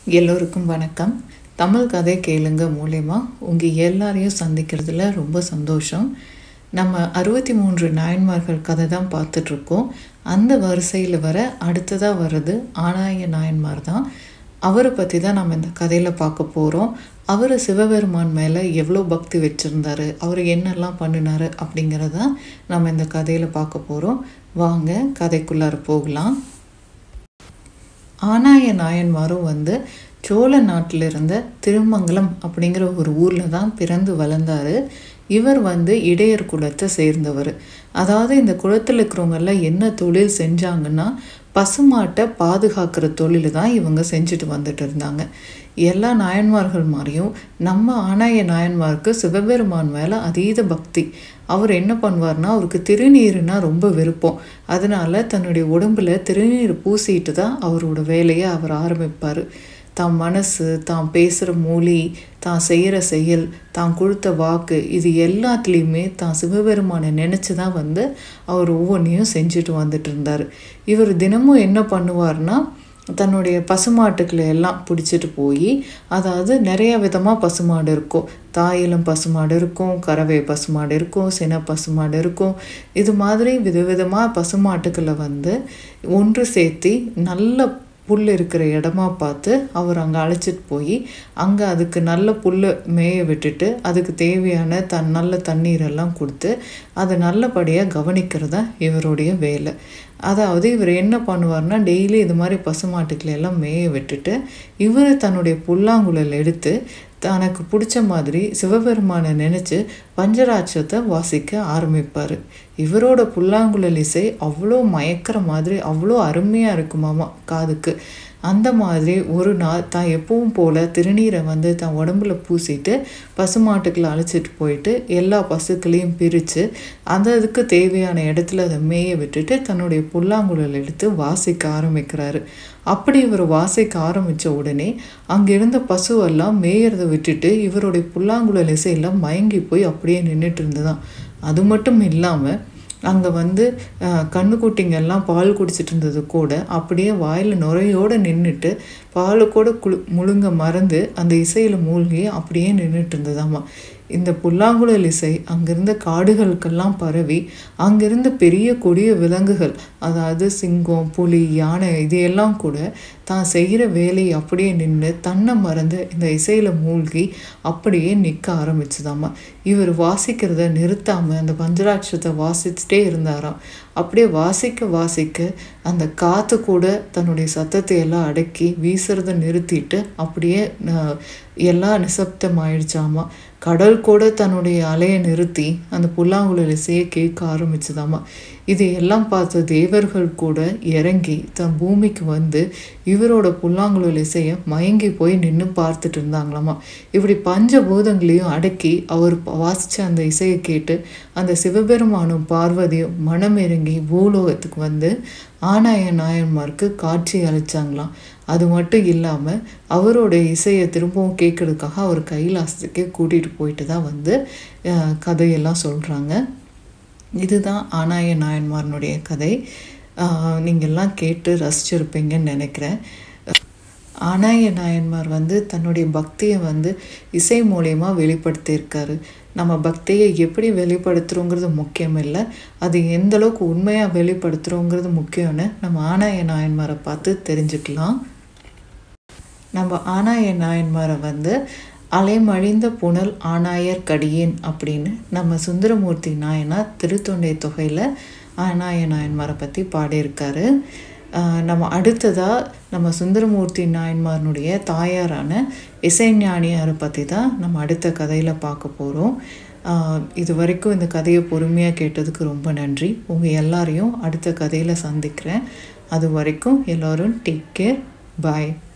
எல்லோருக்கும் வணக்கம் தமிழ் கதை கேளுங்க மூலயமா உங்கள் எல்லாரையும் சந்திக்கிறதுல ரொம்ப சந்தோஷம் நம்ம அறுபத்தி மூன்று நாயன்மார்கள் கதை தான் பார்த்துட்ருக்கோம் அந்த வரிசையில் வர அடுத்ததாக வர்றது ஆனாய நாயன்மார் தான் அவரை பற்றி தான் நம்ம இந்த கதையில் பார்க்க போகிறோம் அவர் சிவபெருமான் மேலே எவ்வளோ பக்தி வச்சுருந்தாரு அவர் என்னெல்லாம் பண்ணினாரு அப்படிங்கிறத நம்ம இந்த கதையில் பார்க்க போகிறோம் வாங்க கதைக்குள்ளார போகலாம் ஆனாய நாயன்மாரும் வந்து சோழ நாட்டில் இருந்த திருமங்கலம் அப்படிங்கிற ஒரு ஊரில் தான் பிறந்து வளர்ந்தார் இவர் வந்து இடையர் குலத்தை சேர்ந்தவர் அதாவது இந்த குலத்தில் இருக்கிறவங்கெல்லாம் என்ன தொழில் செஞ்சாங்கன்னா பசுமாட்டை பாதுகாக்கிற தொழில் தான் இவங்க செஞ்சுட்டு வந்துட்டு இருந்தாங்க எல்லா நாயன்மார்கள் மாதிரியும் நம்ம ஆனாய நாயன்மாருக்கு சிவபெருமான் மேலே அதீத பக்தி அவர் என்ன பண்ணுவார்னா அவருக்கு திருநீருனா ரொம்ப விருப்பம் அதனால தன்னுடைய உடம்புல திருநீர் பூசிட்டு தான் அவரோட வேலையை அவர் ஆரம்பிப்பார் தான் மனசு தான் பேசுகிற மொழி தான் செய்கிற செயல் தான் கொடுத்த வாக்கு இது எல்லாத்துலேயுமே தான் சிவபெருமானை நினச்சி தான் வந்து அவர் ஒவ்வொன்றையும் செஞ்சுட்டு வந்துட்டு இருந்தார் இவர் தினமும் என்ன பண்ணுவார்னா தன்னுடைய பசுமாட்டுக்களை எல்லாம் பிடிச்சிட்டு போய் அதாவது நிறைய விதமாக பசுமாடு இருக்கும் தாயிலும் பசுமாடு இருக்கும் கறவை பசுமாடு இருக்கும் சின பசுமாடு இருக்கும் இது மாதிரி விதவிதமாக பசுமாட்டுக்களை வந்து ஒன்று சேர்த்தி நல்ல புல் இருக்கிற இடமா பார்த்து அவர் அங்கே அழைச்சிட்டு போய் அங்கே அதுக்கு நல்ல புல்லை மேய விட்டுட்டு அதுக்கு தேவையான தன் நல்ல தண்ணீரெல்லாம் கொடுத்து அதை நல்லபடியாக கவனிக்கிறதா இவருடைய வேலை அதாவது இவர் என்ன பண்ணுவார்னா டெய்லி இது மாதிரி பசுமாட்டுக்களை எல்லாம் மேய விட்டுட்டு இவர் தன்னுடைய புல்லாங்குழல் எடுத்து தனக்கு பிடிச்ச மாதிரி சிவபெருமானை நினச்சி பஞ்சராட்சத்தை வாசிக்க ஆரம்பிப்பார் இவரோட புல்லாங்குழல் இசை அவ்வளோ மயக்கிற மாதிரி அவ்வளோ அருமையாக இருக்குமாமா காதுக்கு அந்த மாதிரி ஒரு நாள் தான் எப்பவும் போல் திருநீரை வந்து தன் உடம்புல பூசிட்டு பசுமாட்டுக்களை அழைச்சிட்டு போயிட்டு எல்லா பசுக்களையும் பிரித்து அந்த அதுக்கு தேவையான இடத்துல அதை மேய விட்டுட்டு தன்னுடைய புல்லாங்குழல் எடுத்து வாசிக்க ஆரம்பிக்கிறாரு அப்படி இவர் வாசிக்க ஆரம்பித்த உடனே அங்கே இருந்த பசுவெல்லாம் மேயறதை விட்டுட்டு இவருடைய புல்லாங்குழல் இசையெல்லாம் மயங்கி போய் அப்படியே நின்றுட்டு இருந்ததான் அது மட்டும் இல்லாமல் அங்கே வந்து கண்ணுக்குட்டிங்கெல்லாம் பால் குடிச்சிட்டு இருந்தது கூட அப்படியே வாயில் நுரையோடு நின்றுட்டு பால் கூட குளு முழுங்க மறந்து அந்த இசையில் மூழ்கி அப்படியே நின்றுட்டு இருந்ததாம்மா இந்த புல்லாங்குழல் இசை அங்கிருந்த காடுகளுக்கெல்லாம் பரவி அங்கிருந்த பெரிய கொடிய விலங்குகள் அதாவது சிங்கம் புலி யானை இதையெல்லாம் கூட தான் செய்கிற வேலையை அப்படியே நின்று தன்னை மறந்து இந்த இசையில் மூழ்கி அப்படியே நிற்க ஆரம்பிச்சுதாம்மா இவர் வாசிக்கிறத நிறுத்தாமல் அந்த பஞ்சராட்சத்தை வாசிச்சுட்டே இருந்தாராம் அப்படியே வாசிக்க வாசிக்க அந்த காற்று கூட தன்னுடைய சத்தத்தை எல்லாம் அடக்கி வீசுறதை நிறுத்திட்டு அப்படியே எல்லாம் நிசப்தம் ஆயிடுச்சாமா கடல் கூட தன்னுடைய அலையை நிறுத்தி அந்த புல்லாங்குழல் இசையை கேட்க ஆரம்பிச்சுதாமா இதையெல்லாம் பார்த்த தேவர்கள் கூட இறங்கி தன் பூமிக்கு வந்து இவரோட புல்லாங்குழல் இசையை மயங்கி போய் நின்று பார்த்துட்டு இருந்தாங்களாமா இப்படி பஞ்சபூதங்களையும் அடக்கி அவர் வாசித்த அந்த இசையை கேட்டு அந்த சிவபெருமானும் பார்வதியும் மனம் இறங்கி பூலோகத்துக்கு வந்து ஆனாய நாயன்மாருக்கு காட்சி அளித்தாங்களாம் அது மட்டும் இல்லாமல் அவரோட இசையை திரும்பவும் கேட்கறதுக்காக அவர் கைலாசத்துக்கே கூட்டிகிட்டு போயிட்டு தான் வந்து கதையெல்லாம் சொல்கிறாங்க இதுதான் ஆனாய நாயன்மாரனுடைய கதை நீங்கள்லாம் கேட்டு ரசிச்சிருப்பீங்கன்னு நினைக்கிறேன் ஆனாய நாயன்மார் வந்து தன்னுடைய பக்தியை வந்து இசை மூலயமா வெளிப்படுத்தியிருக்காரு நம்ம பக்தியை எப்படி வெளிப்படுத்துகிறோங்கிறது முக்கியம் இல்லை அது எந்த அளவுக்கு உண்மையாக வெளிப்படுத்துகிறோங்கிறது முக்கியம்னு நம்ம ஆனாய நாயன்மாரை பார்த்து தெரிஞ்சுக்கலாம் நம்ம ஆனாய நாயன்மாரை வந்து அலைமழிந்த புனல் ஆனாயர் கடியேன் அப்படின்னு நம்ம சுந்தரமூர்த்தி நாயனார் திருத்தொண்டை தொகையில் ஆனாய நாயன்மாரை பற்றி பாடியிருக்காரு நம்ம அடுத்ததாக நம்ம சுந்தரமூர்த்தி நாயன்மாரனுடைய தாயாரான இசைஞானியாரை பற்றி தான் நம்ம அடுத்த கதையில் பார்க்க போகிறோம் இது வரைக்கும் இந்த கதையை பொறுமையாக கேட்டதுக்கு ரொம்ப நன்றி உங்கள் எல்லாரையும் அடுத்த கதையில் சந்திக்கிறேன் அது வரைக்கும் எல்லோரும் டேக் கேர் பாய்